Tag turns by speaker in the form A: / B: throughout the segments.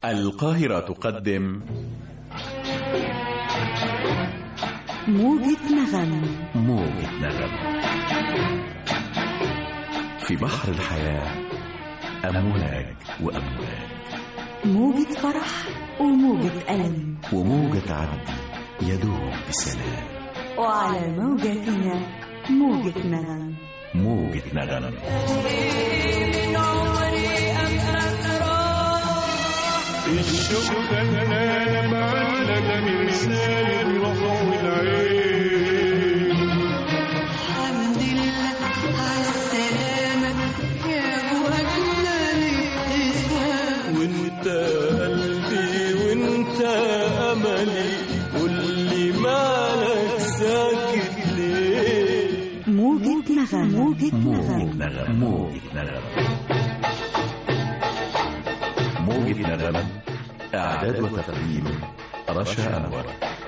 A: القاهرة تقدم
B: موجة نغم
A: موجة نغم في بحر الحياة أمواج وأمواج
B: موجة فرح وموجة ألم
A: وموجة عدل يدوم بسلام
B: وعلى موجتنا موجة نغم
A: موجة نغم
C: الشوق كان معلق من سالب الروح والعين
D: الحمد لله على السلامة يا أبو أجمل ابتسام
C: وانت قلبي وانت املي قولي مالك ساكت ليه
B: موجة نغم موجة
A: موجة
B: نغم
A: نغم موجة نغم موجة نغم إعداد وتقديم رشا أنور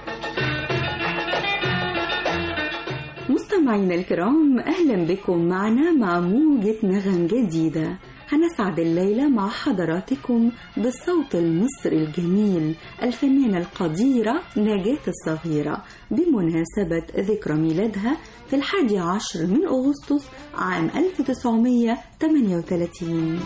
B: مستمعينا الكرام أهلا بكم معنا مع موجة نغم جديدة هنسعد الليلة مع حضراتكم بالصوت المصري الجميل الفنانة القديرة نجاة الصغيرة بمناسبة ذكرى ميلادها في الحادي عشر من أغسطس عام 1938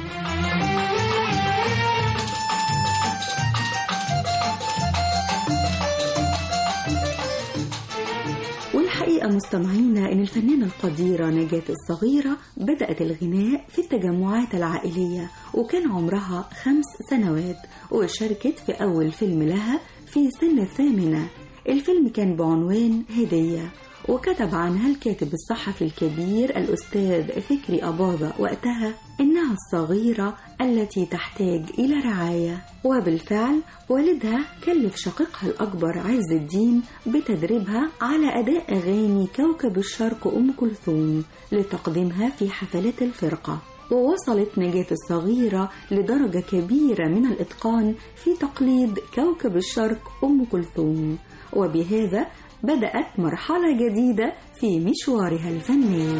B: والحقيقة مستمعينا إن الفنانة القديرة نجاة الصغيرة بدأت الغناء في التجمعات العائلية وكان عمرها خمس سنوات وشاركت في أول فيلم لها في سن الثامنة الفيلم كان بعنوان هدية وكتب عنها الكاتب الصحفي الكبير الأستاذ فكري أباظة وقتها إنها الصغيرة التي تحتاج إلى رعاية وبالفعل والدها كلف شقيقها الأكبر عز الدين بتدريبها على أداء أغاني كوكب الشرق أم كلثوم لتقديمها في حفلات الفرقة ووصلت نجاة الصغيرة لدرجة كبيرة من الإتقان في تقليد كوكب الشرق أم كلثوم وبهذا بدأت مرحلة جديدة في مشوارها الفني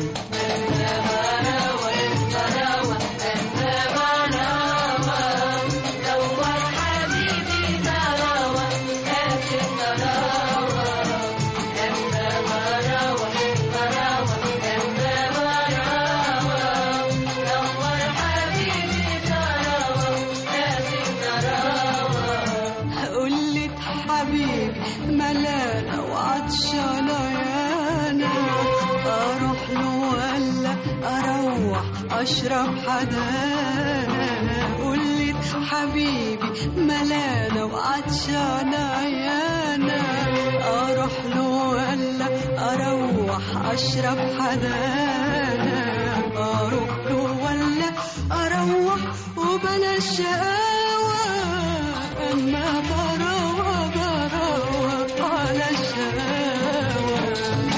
D: قلت حبيبي ملانة وعطشانة يا أنا أروح له ولا أروح أشرب حدانا قلت حبيبي ملانة وعطشانة يا أنا أروح له ولا أروح أشرب حدانا أروح له ولا أروح وبلاش شقاوة أما بروى بروى على الشقاوة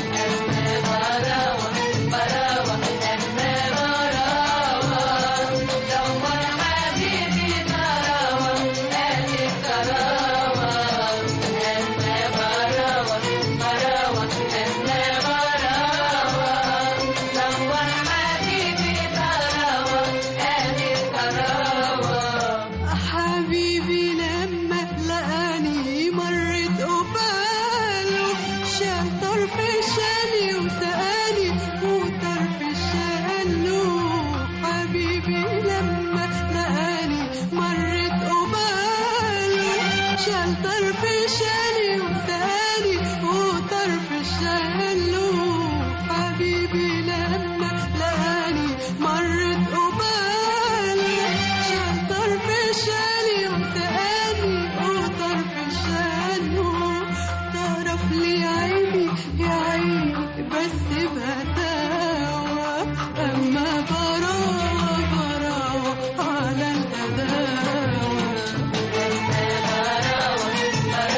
D: حبيبي لما لقاني مرت قباله شال طرف شالي وسألي وطرف شاله حبيبي لما لقاني مرت قباله شال طرف شالي وسألي وطرف شاله حبيبي لما لقاني مرت قباله شال طرف شالي وسألي وطرف شاله طرف لي عيني يا عيني بس بهداوة أما براوة براوة على الهداوة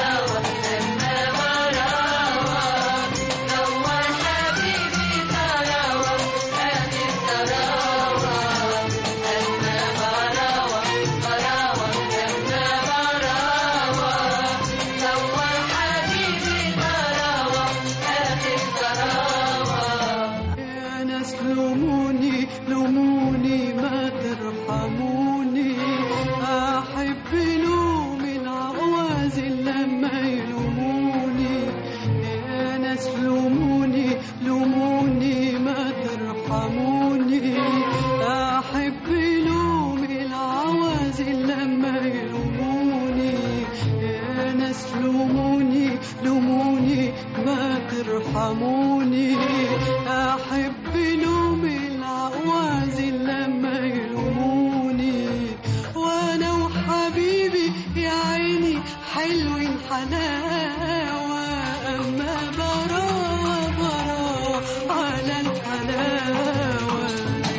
D: الحلاوة أما براوة براوة على الحلاوة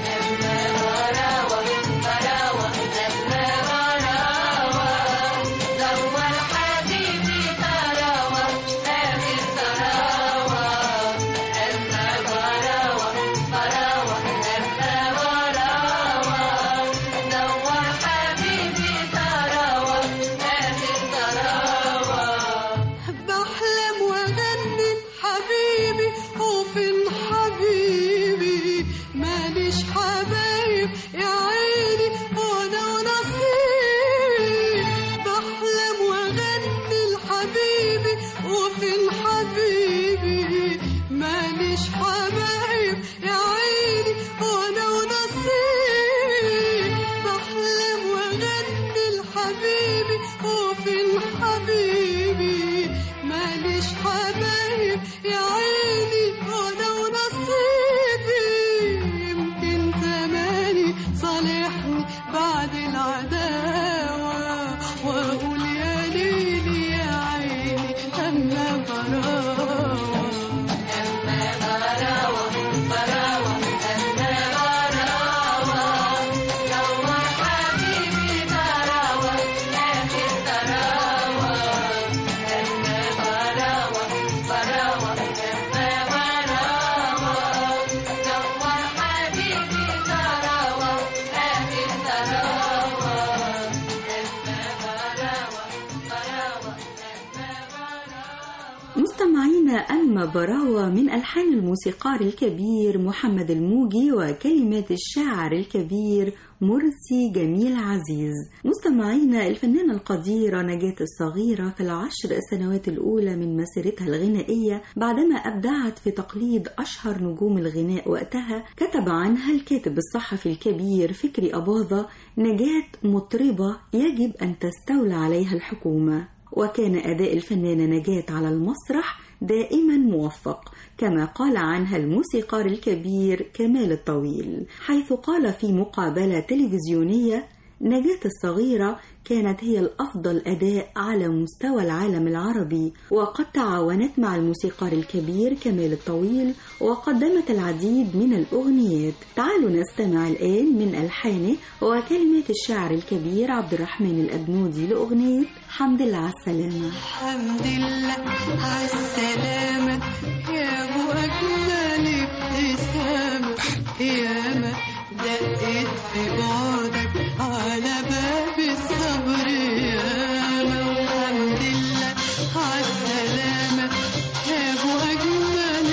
D: بحلم واغني لحبيبي وفين حبيبي ماليش حبايب يا عيني وانا ونصيبي بحلم واغني لحبيبي وفين حبيبي ماليش حبايب يا عيني وانا ونصيبي بحلم واغني لحبيبي وفين حبيبي ماليش حبايب يا عيني وانا ونصيبي يمكن زماني صالحني بعد العداوة واقول يا ليلي يا عيني اما براوة
B: مستمعينا أما براوة من ألحان الموسيقار الكبير محمد الموجي وكلمات الشاعر الكبير مرسي جميل عزيز مستمعينا الفنانة القديرة نجاة الصغيرة في العشر السنوات الأولى من مسيرتها الغنائية بعدما أبدعت في تقليد أشهر نجوم الغناء وقتها كتب عنها الكاتب الصحفي الكبير فكري أباظة نجاة مطربة يجب أن تستولى عليها الحكومة وكان أداء الفنانة نجاة على المسرح دائما موفق كما قال عنها الموسيقار الكبير كمال الطويل حيث قال في مقابلة تلفزيونية نجاة الصغيرة كانت هي الأفضل أداء على مستوى العالم العربي وقد تعاونت مع الموسيقار الكبير كمال الطويل وقدمت العديد من الأغنيات تعالوا نستمع الآن من ألحانه وكلمات الشاعر الكبير عبد الرحمن الأبنودي لأغنية حمد لله على السلامة
D: الحمد لله عالسلامة يا أبو أجمل ابتسامة ياما دقت في بعدك على باب الصبر ياما والحمد لله عالسلامة يا أبو أجمل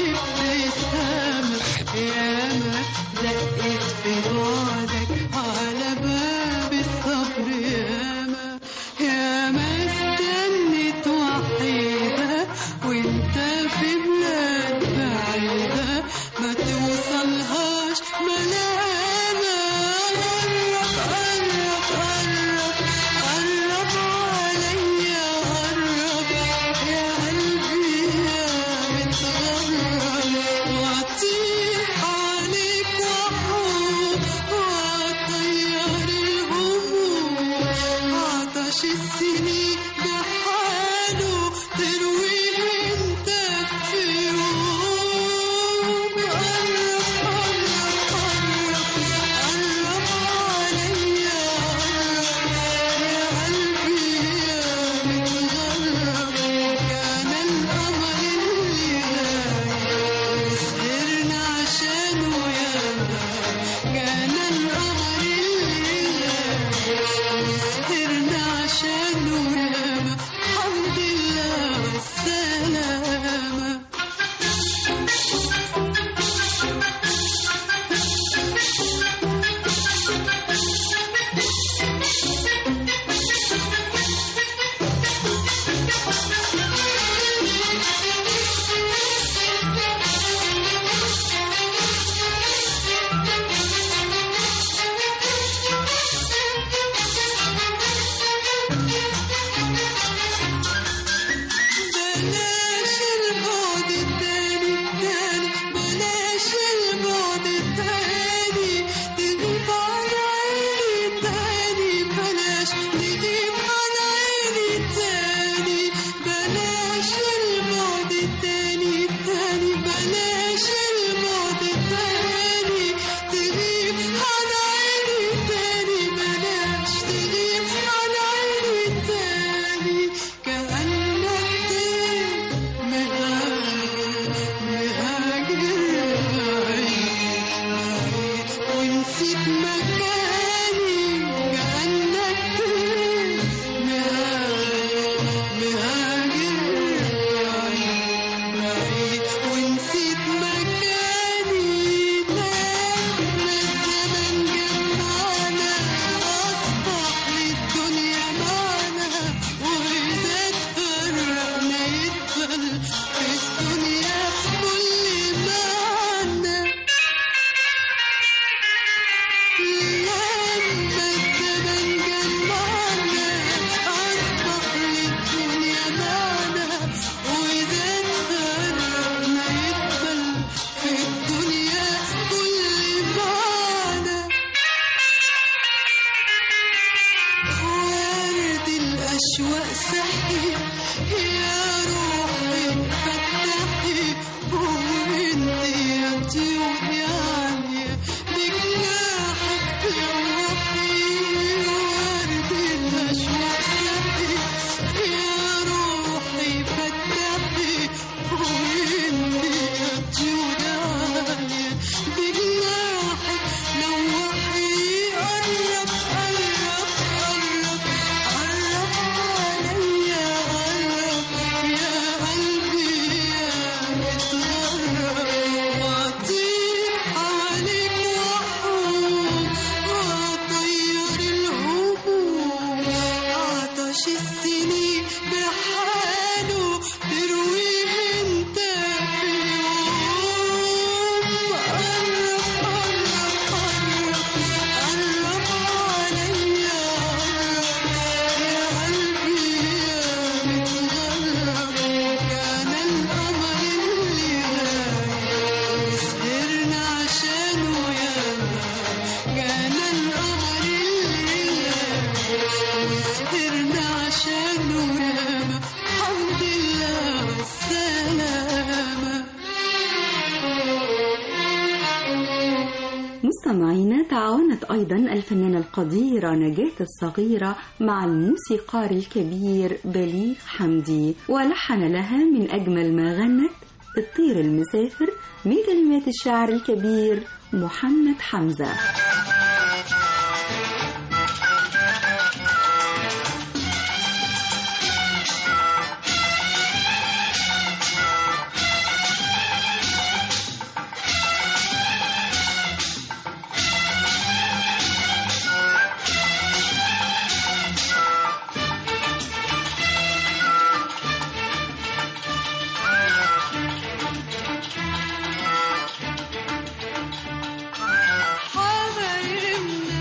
D: ابتسامة ياما دقت في بعدك على باب الصبر ياما ياما استنت وحيدة وانت في بلاد بعيدة ما توصلهاش ملامة قرب قرب قرب قرب عليا قرب يا قلبي يا متغرب واطيح عليك واحوم واطير الهموم عطش السنين بحاله ترويه انت في يوم قرب قرب قرب قرب عليا قرب يا قلبي يا متغرب كان القمر اللي غايب سهرنا عشانه ياما كان القمر اللي غايب سهرنا عشانه ياما الحمد لله والسلامة بلاش البعد التاني التاني بلاش البعد التاني تغيب على عيني تاني بلاش تغيب على عيني تاني أشواق سحية يا روحي فتحي وانتي يا طيور يا عالية بجناحك لوحي ورد الأشواق سحية يا روحي فتحي وانتي يا طيور يا عالية بجناحك لوحي قرب قرب قرب قرب عليا قرب يا قلبي يا متغرب واطير عليك واحوم واطير الهموم عطش السنين بحاله ترويه انت في يوم قرب قرب قرب قرب عليا قرب يا قلبي يا متغرب كان القمر اللي غايب وسهرنا عشانه ياما كان القمر اللي غايب وسهرنا عشانه ياما الحمد لله والسلامة
B: مستمعينا تعاونت أيضا الفنانة القديرة نجاة الصغيرة مع الموسيقار الكبير بليغ حمدي ولحن لها من أجمل ما غنت الطير المسافر من كلمات الشاعر الكبير محمد حمزة
D: حبايبنا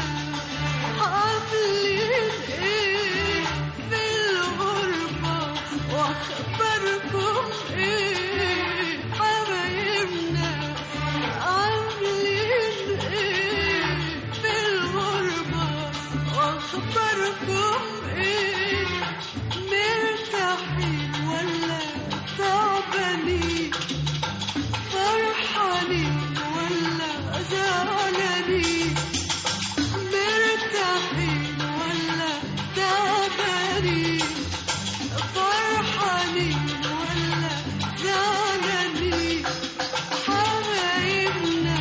D: عاملين ايه في الغربة واخباركم ايه حبايبنا عاملين ايه في الغربة واخباركم ايه مرتاحين ولا تعبانين فرحانين ولا زعلانين مرتاحين ولا تعبانين فرحانين ولا زعلانين حبايبنا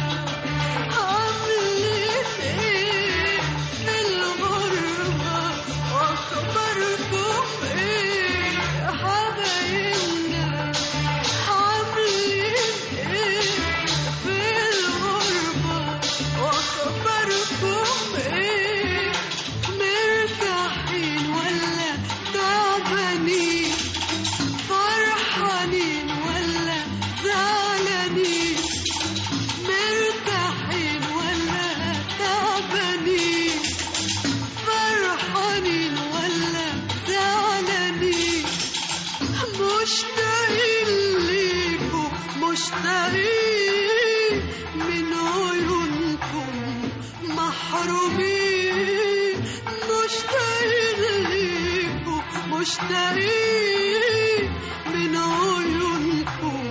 D: عاملين ايه في الغربة واخباركم ايه حبايبنا عاملين ايه في الغربة واخباركم ايه مرتاحين ولا تعبانين فرحانين ولا زعلانين مرتاحين ولا تعبانين فرحانين ولا زعلانين مشتاقين ليكم مشتاقين من عيونكم محرومين مشتاقين ليكم مشتاقين من عيونكم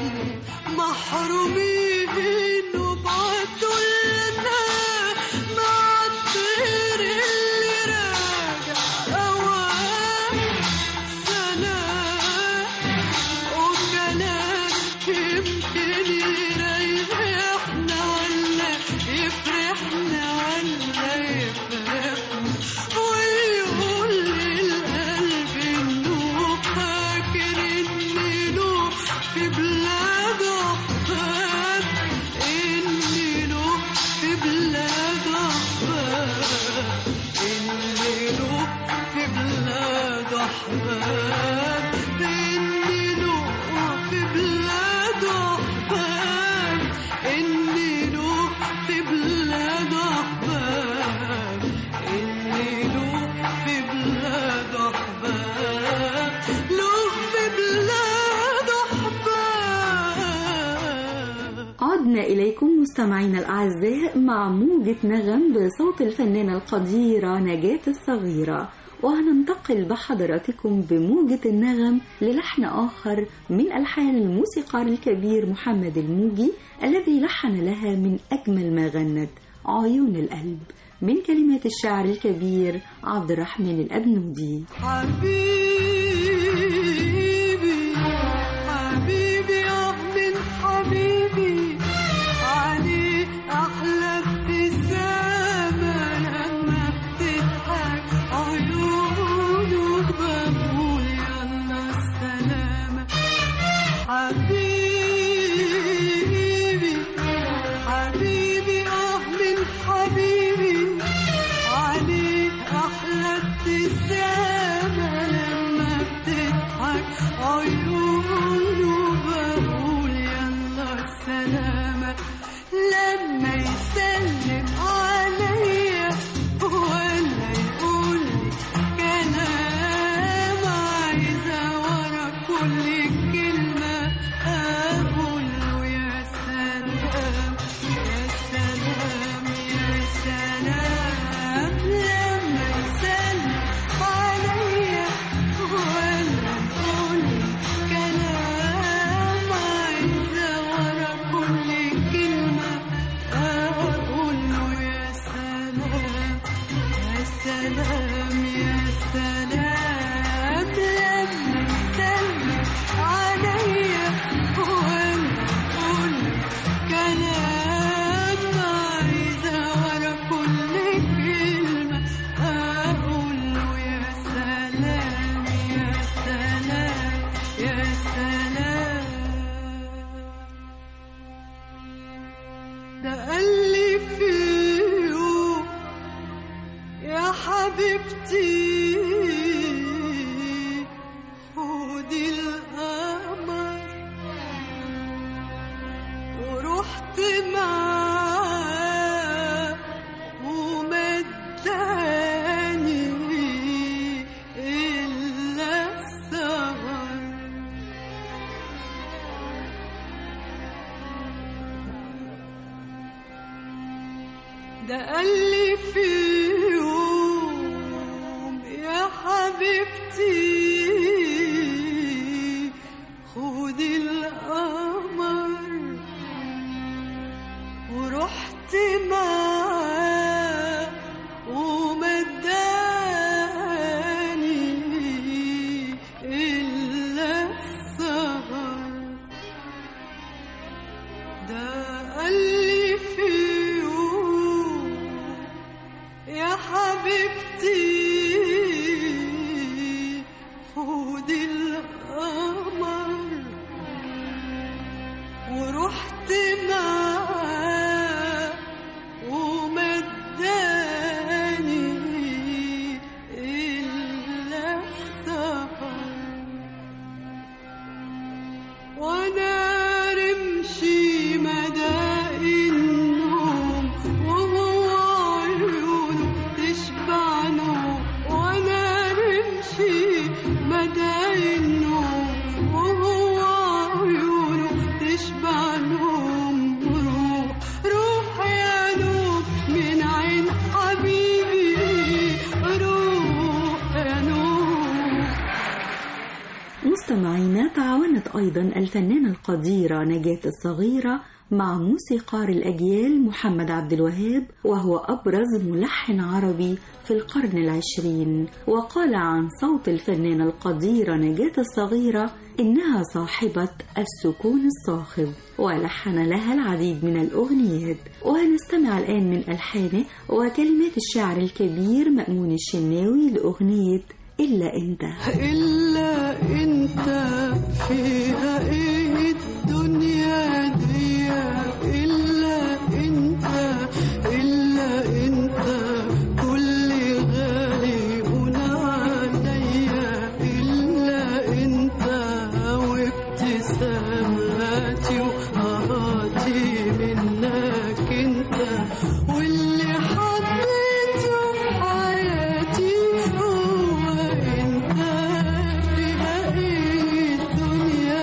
D: محرومين وبعتوا لنا مع الطير اللي راجع أوام سلام وكلام يمكن يريحنا ولا يفرحنا ولا يفرحنا ويقول للقلب انه فاكر انه في بلاد احباب انه في بلاد احباب انه في بلاد احباب انه في بلاد احباب انه في بلاد احباب انه في بلاد احباب له في بلاد احباب
B: عدنا إليكم مستمعينا الأعزاء مع موجة نغم بصوت الفنانة القديرة نجاة الصغيرة وهننتقل بحضراتكم بموجة النغم للحن آخر من ألحان الموسيقار الكبير محمد الموجي الذي لحن لها من أجمل ما غنت عيون القلب من كلمات الشاعر الكبير عبد الرحمن الأبنودي
D: حبيبي حبيبي اه من حبيبي عليه احلى ابتسامه لما بتضحك عيونه بقول يلا السلامه حبيبي حبيبي اه من حبيبي عليك احلى ابتسامه لما بتضحك عيونه بقول يلا السلامه لما يسلم عليا ولا يقول لي كلام عايزه ورا كل كلمه اقول له يا سلام يا سلام يا سلام لما يسلم عليا ولا يقول لي كلام عايزه ورا كل كلمه اقول له يا سلام يا سلام يا سلام لما يسلم عليا ولا يقول لي كلام عايزة ورا كل كلمة أقول له يا سلام يا سلام يا سلام ده قال لي في يوم يا حبيبتي خدي القمر ورحت معاه ومداني إلا السهر ده قال لي في يوم يا حبيبتي خدي القمر ورحت معاه ومداني إلا السهر ده قال لي في يوم يا حبيبتي خدي القمر ورحت معاه ومداني إلا السهر وانا رمشي مدى النوم وهو عيونه تشبع نوم وانا رمشي مدى النوم وهو عيونه تشبع نوم روح روح يا نوم من عين حبيبي روح يا نوم
B: مستمعينا تعاونت أيضا الفنانة القديرة نجاة الصغيرة مع موسيقار الأجيال محمد عبد الوهاب وهو أبرز ملحن عربي في القرن العشرين وقال عن صوت الفنانة القديرة نجاة الصغيرة إنها صاحبة السكون الصاخب ولحن لها العديد من الأغنيات وهنستمع الآن من ألحانه وكلمات الشاعر الكبير مأمون الشناوي لأغنية إلا أنت
D: إلا أنت فيها إيه الدنيا دي إلا أنت إلا أنت كل غالي هنا عليا إلا أنت وابتساماتي وقهاتي منك أنت واللي حبيته في حياتي هو أنت فيها إيه الدنيا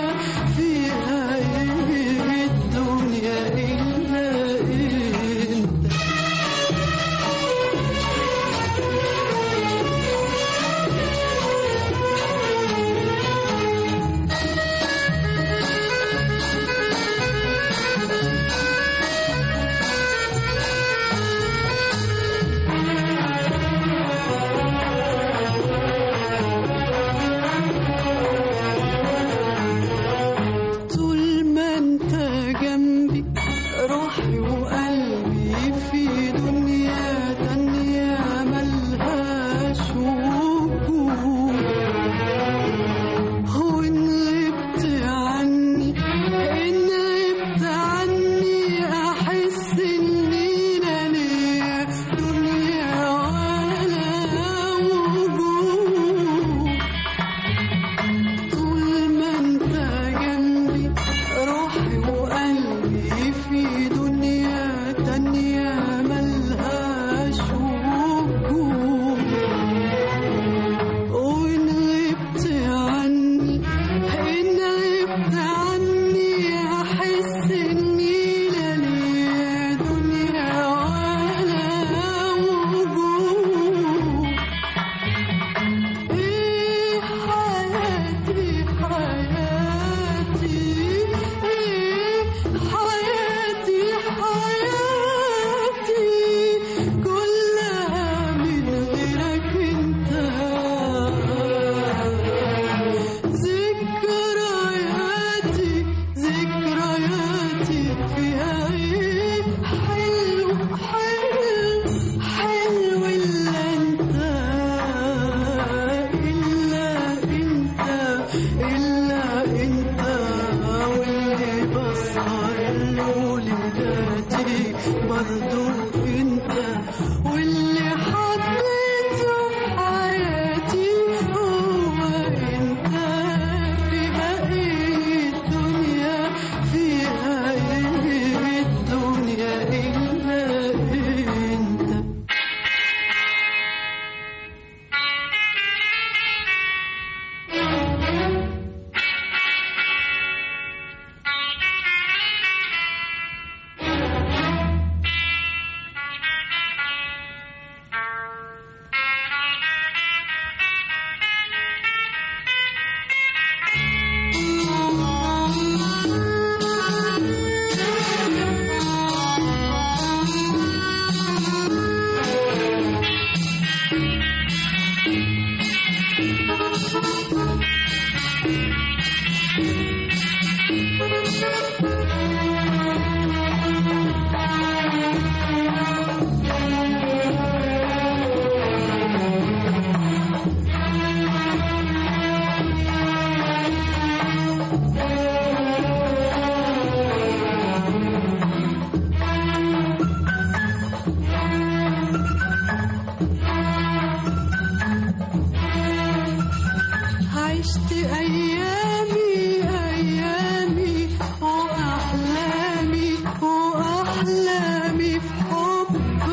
D: عشت أيامي أيامي وأحلامي وأحلامي في حبك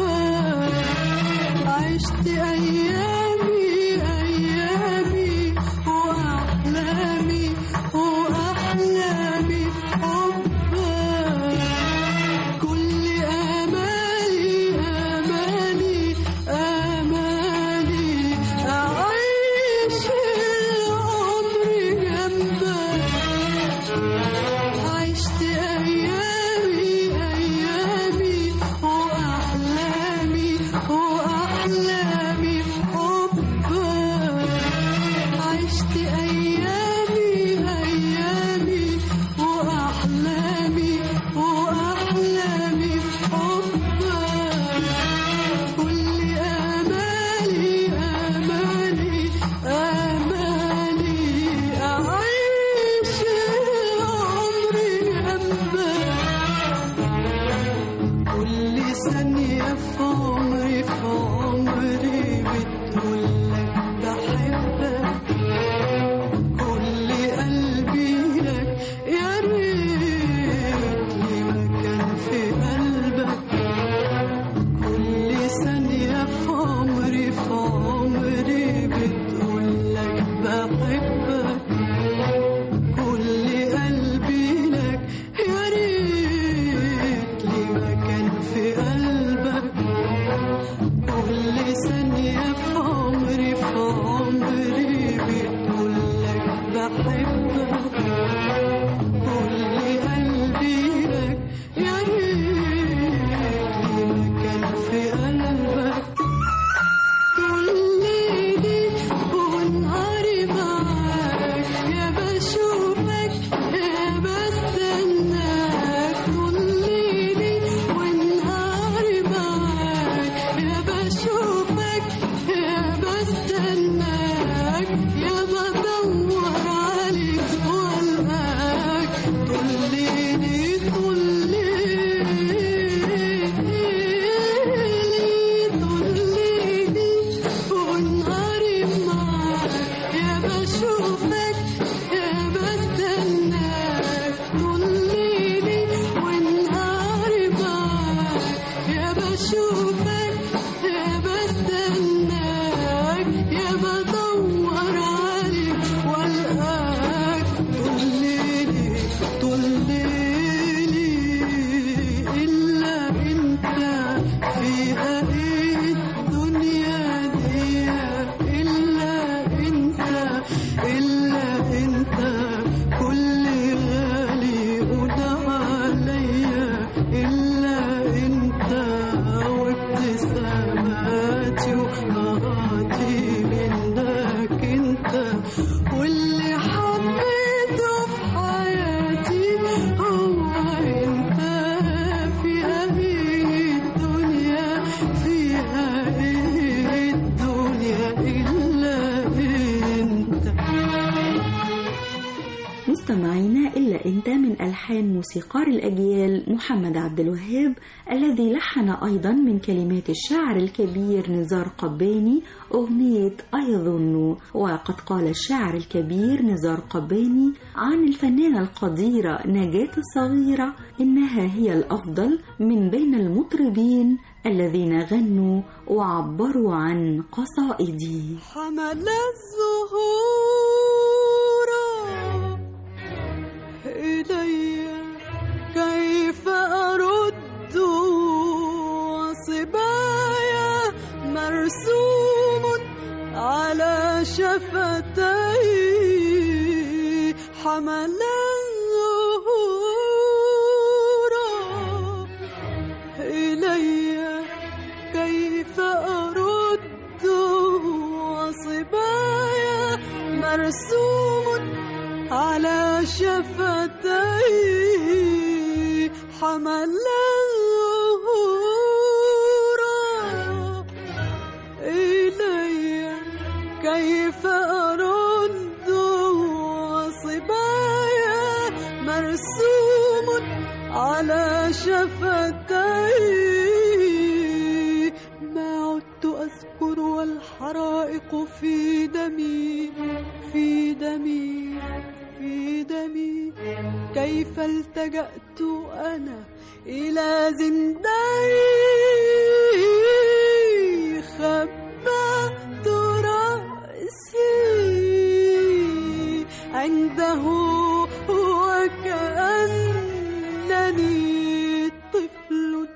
D: عشت أيامي أيامي وأحلامي وأحلامي في حبك كل آمالي آمالي آمالي أعيش العمر جنبك عشت أيامي أيامي وأحلامي وأحلامي في حبك عشت أيامي أيامي وأحلامي وأحلامي في حبك كل آمالي آمالي آمالي أعيش العمر جنبك كل ثانية في عمري في عمري بتقولك بحبك كل قلبي لك يا ريت لي مكان في قلبك كل ثانية في عمري في عمري بتقولك بحبك كل قلبي لك يا ريت لي مكان في قلبك كل ثانية في عمري في عمري بتقولك بحبك كل قلبي لك يا ريت لي مكان في قلبك كل ليلي ونهاري معاك يا بشوفك يا بستناك كل ليلي ونهاري معاك يا بشوفك يا بستناك يا بدور عليك والقاك كل ليلي كل ليلي كل ليلي ونهاري معاك يا بشوفك يا بستناك كل ليلي ونهاري معاك يا بشوفك يا بستناك يا بدور عليك والقاك طول ليلي طول ليلي إلا أنت فيها إيه الدنيا دي إلا أنت إلا أنت كل غالي وده عليا إلا أنت وابتساماتي وقراتي منك أنت واللي حبيته في حياتي هو أنت فيها إيه الدنيا فيها إيه الدنيا إلا أنت
B: مستمعينا إلا أنت من ألحان موسيقار الأجيال محمد عبد الوهاب الذي لحن أيضا من كلمات الشاعر الكبير نزار قباني أغنية أيظن وقد قال الشاعر الكبير نزار قباني عن الفنانة القديرة نجاة الصغيرة إنها هي الأفضل من بين المطربين الذين غنوا وعبروا عن قصائدي
D: حمل الزهور إلي كيف أرد وصبايا مرسوم على شفتي حمل الزهور إلي كيف أرد وصبايا مرسوم على شفتي حمل الزهور إلي كيف أرد وصبايا مرسوم على شفتي ما عدت أذكر والحرائق في دمي في دمي دمي في دمي كيف التجأت أنا إلى زنداني خبأت رأسي عنده وكأنني طفل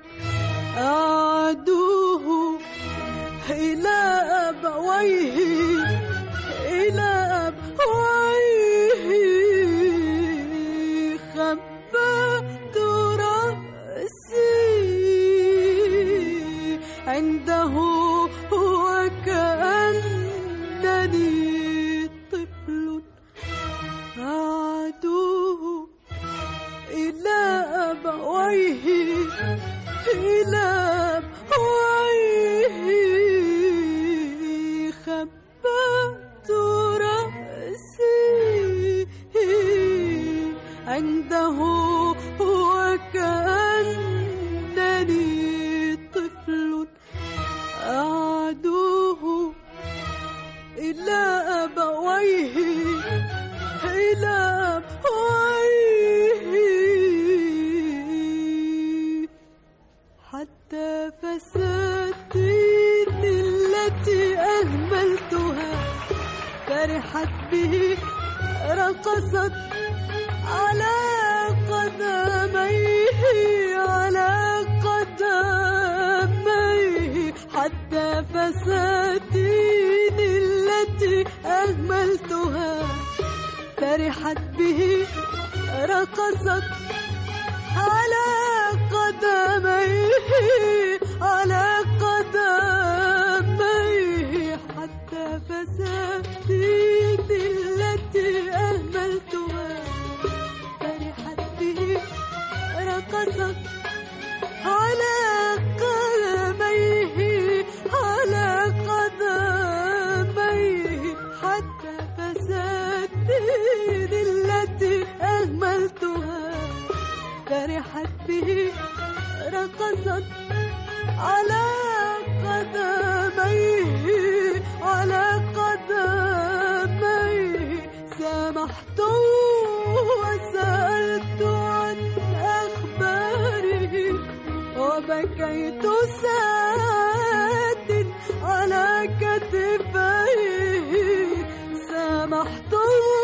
D: أعدوه إلى أبويه إلى أبويه خبأت رأسي عنده وكأنني طفل أعدوه إلى أبويه إلى أبويه خبأت رأسي عنده وكأنني طفل أعدوه إلى أبويه إلى أبويه حتى فساتين التي أهملتها فرحت به رقصت على قدميه على قدميه حتى فساتين التي أهملتها فرحت به رقصت على قدميه على قدميه حتى فساتين التي أهملتها فرحت به رقصت على قدميه على قدميه حتى فساتين التي أهملتها فرحت به رقصت على قدميه على قدميه سامحت وسألت عن أخباره وبكيت ساعات على كتفيه سامحت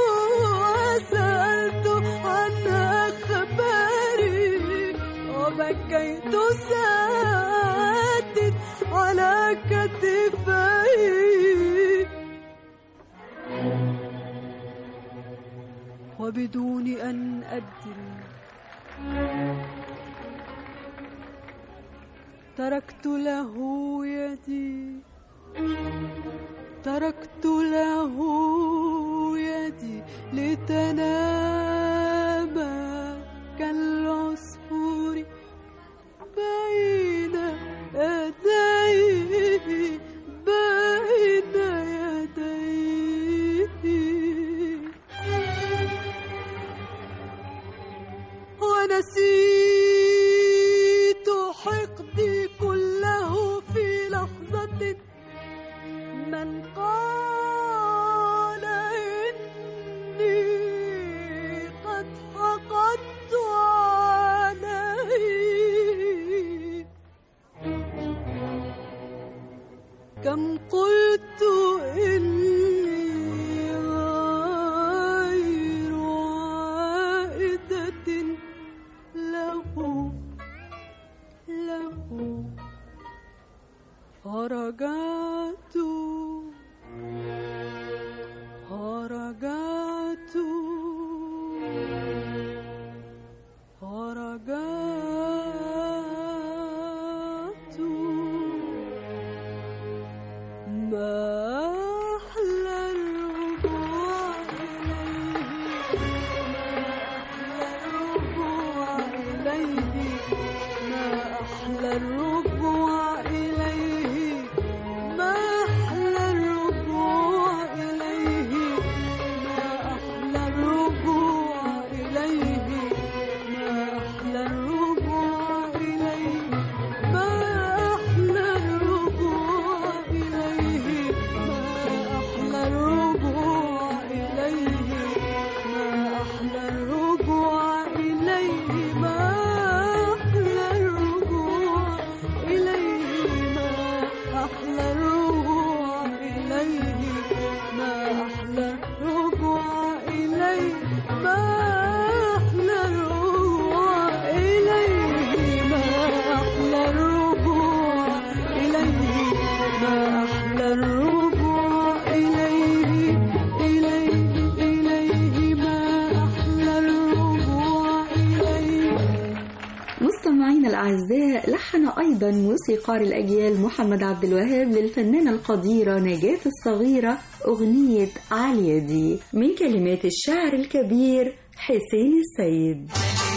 D: وسألت عن أخباره وبكيت ساعات على كتفيه وبدون أن أدري تركت له يدي تركت له يدي لتنام كالعصفور بين يديه بين يديه ونسيت حقدي كله في لحظة من قال إني قد حقدت عليه كم قلت إني غير عائدة له له فرجعت فرجعت فرجعت ما أحلى الرجوع إليه ما أحلى الرجوع إليه ما أحلى الرجوع إليه ما أحلى
B: الأعزاء لحن أيضا موسيقار الأجيال محمد عبد الوهاب للفنانة القديرة نجاة الصغيرة أغنية عالية دي من كلمات الشاعر الكبير حسين السيد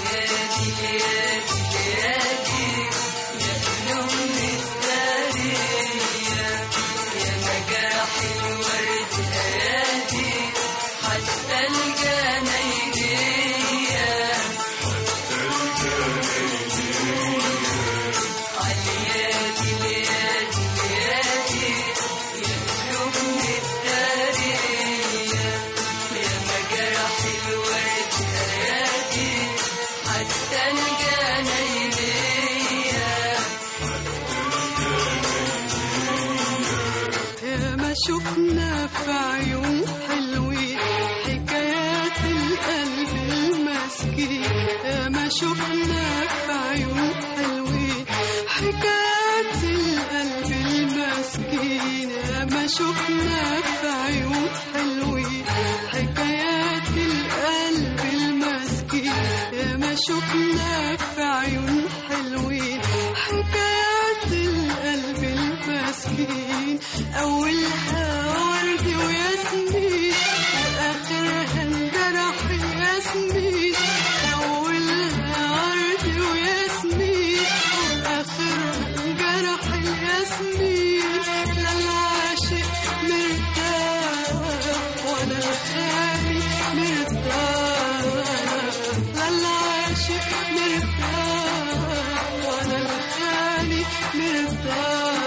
D: يا ما شفنا في عيون حلوين حكايات القلب المسكين يا ما شفنا في عيون حلوين حكايات القلب المسكين يا ما شفنا في عيون حلوين حكايات القلب المسكين يا ما شفنا في عيون حلوين حكايات القلب المسكين أولها ورد وياسمين وآخرها انجرح ياسمين أولها ورد وياسمين وآخرها انجرح ياسمين لا العاشق مرتاح ولا الخالي مرتاح لا العاشق مرتاح ولا الخالي مرتاح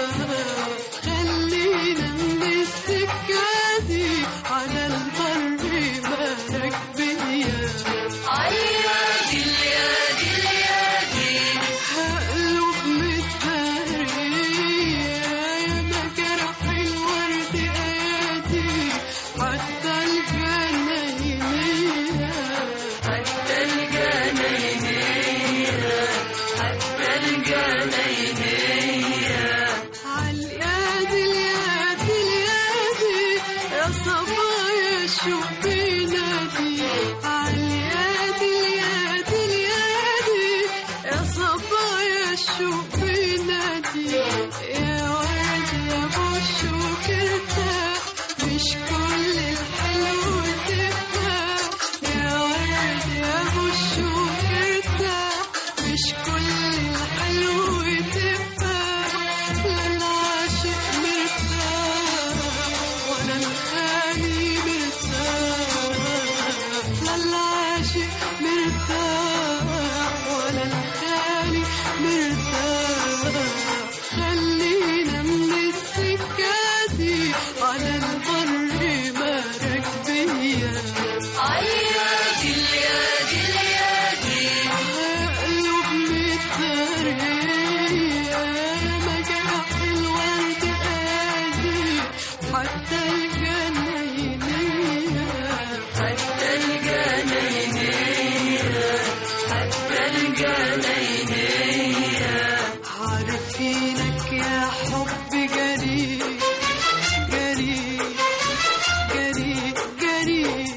D: خلينا من السكة دي على البر ما راكبية هقلب متهرية يا ما جرح الورد ايادي حتى الجناينية حتى الجناينية حتى الجناينية عاليادي اليادي اليادي يا صبايا شو بينادي عاليادي اليادي اليادي يا صبايا شو بينادي يا ورد يا بوش وكرتاح مش كل الحلو تفتح يا ورد يا بوش وكرتاح مش كل الحلو تفتح لا العاشق مرتاح ولا الخالي مرتاح لا العاشق مرتاح ولا الخالي مرتاح خلينا من السكة دي على البر ما راكبية قلوب متدارية ما جرح الورد قادي حتى الجناينية حتى الجناينية حتى الجناينية عارفينك يا حب جريء جريء جريء جريء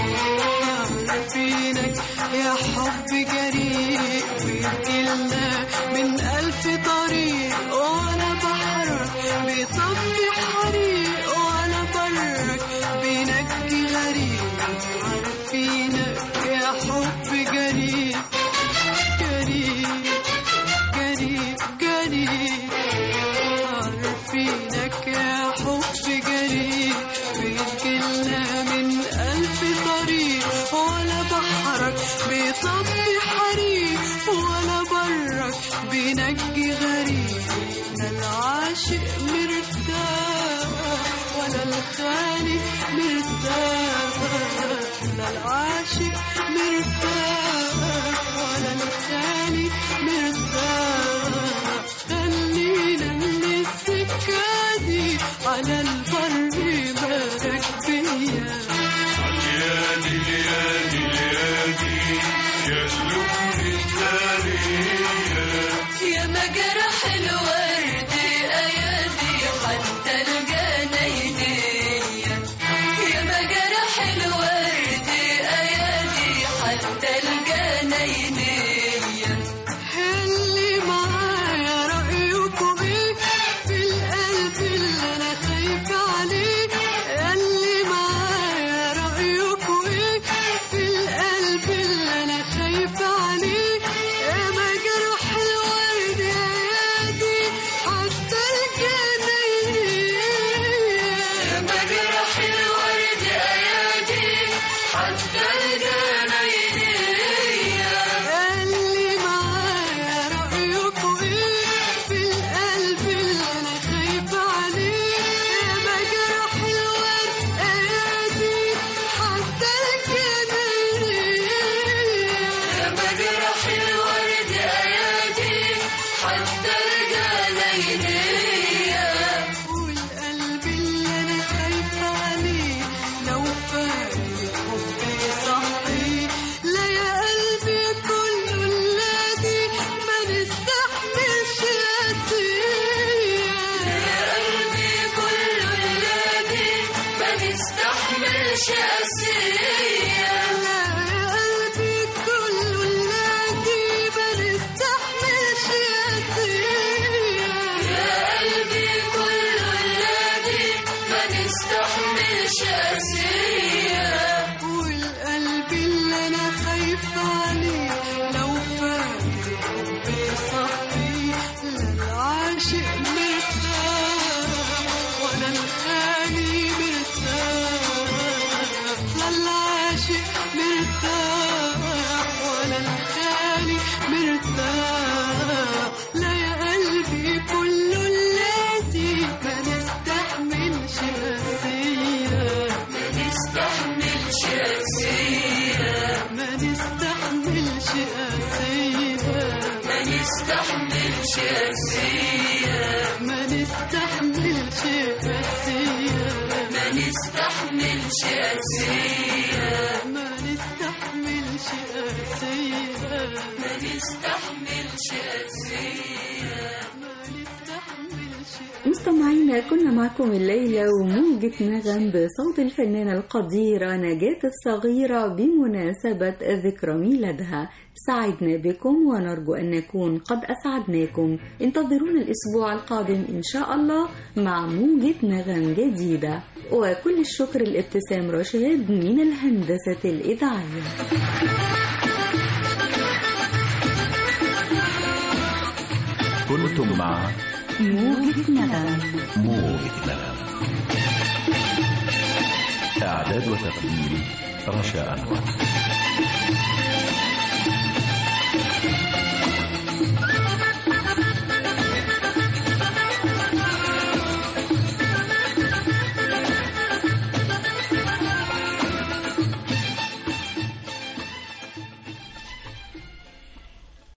D: عارفينك يا حب جريء بيجيلنا من ألف طريق وأنا بحرك بيطفي حريق وأنا برك بينجي غريب عارفينك يا حب جريء جريء جريء جريء عارفينك يا حب جريء بيجيلنا من ألف طريق ولا بحرك بيطفي حريق ولا برك بينجي غريب لا العاشق مرتاح ولا الخالي مرتاح لا العاشق مرتاح ولا الخالي مرتاح خلينا من السكة دي على البر ما راكبية
C: اليادي اليادي اليادي يسلك التاريخ
E: يا ما جرح الورد ايادي حتى الجناينية يا ما جرح الورد ايادي حتى الجناينية
D: اللي ما
E: حتى الجناينية
D: اللي معايا رأيكوا ايه في القلب اللي انا خايفة عليه يا مجرح الورد ايادي حتى الجناينية
E: يا مجرح الورد أيادي حتى الجناينية
D: والقلب اللي انا خايفة عليه لو فارق حبي صحي لا يا قلبي كله الذي ما نستحملش قاسية
E: قلبي كله الذي ما نستحملش أسية
D: لا يا قلبي كله الذي ما نستحملش قاسية
E: يا قلبي كله الذي ما نستحملش أسية
D: والقلب اللي انا خايفة عليه لو فاكر حبي صحي لا العاشق مرتاح ولا الخالي مرتاح لا العاشق مرتاح ولا الخالي مرتاح لا يا قلبي كله الذي ما نستحملش قاسية
E: ما نستحملش أسية
D: ما نستحملش قاسية
E: ما نستحملش أسية
D: ما نستحملش قاسية
E: ما نستحملش أسية
D: ما نستحملش قاسية
E: ما نستحملش أسية
D: ما نستحملش
B: مستمعينا كنا معكم الليلة وموجة نغم بصوت الفنانة القديرة نجاة الصغيرة بمناسبة ذكرى ميلادها سعدنا بكم ونرجو أن نكون قد أسعدناكم انتظرونا الأسبوع القادم إن شاء الله مع موجة نغم جديدة وكل الشكر لابتسام رشاد من الهندسة الإذاعية
A: كنتم مع
B: موجة نغم
A: موجة نغم إعداد وتقديم رشا أنور